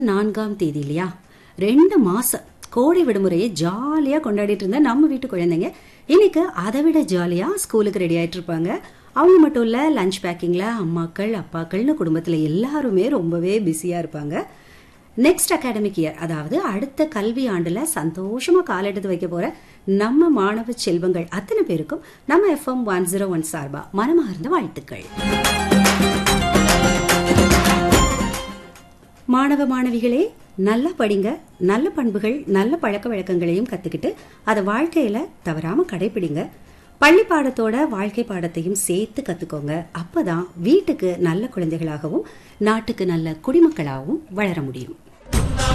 நான்காம் தேதி இல்லையா ரெண்டு மாசம் கோடை விடுமுறையை ஜாலியா கொண்டாடிட்டு இருந்த நம்ம வீட்டு குழந்தைங்க இன்னைக்கு அதை விட ஜாலியா ஸ்கூலுக்கு ரெடி ஆயிட்டு இருப்பாங்க அவங்க மட்டும் இல்ல லஞ்ச் பேக்கிங்ல அம்மாக்கள் அப்பாக்கள்னு குடும்பத்துல எல்லாருமே ரொம்பவே பிஸியா இருப்பாங்க நெக்ஸ்ட் அகாடமிக் இயர் அதாவது அடுத்த கல்வி ஆண்டுல சந்தோஷமா காலெடுத்து வைக்க போற நம்ம மாணவ செல்வங்கள் அத்தனை பேருக்கும் நம்ம எஃப்எம் ஒன் ஜீரோ ஒன் சார்பா மனமார்ந்த வாழ்த்துக்கள் மாணவ மாணவிகளே நல்லா படிங்க நல்ல பண்புகள் நல்ல பழக்க வழக்கங்களையும் கத்துக்கிட்டு அதை வாழ்க்கையில தவறாம கடைபிடிங்க பள்ளி பாடத்தோட வாழ்க்கை பாடத்தையும் சேர்த்து கத்துக்கோங்க அப்பதான் வீட்டுக்கு நல்ல குழந்தைகளாகவும் நாட்டுக்கு நல்ல குடிமக்களாகவும் வளர முடியும்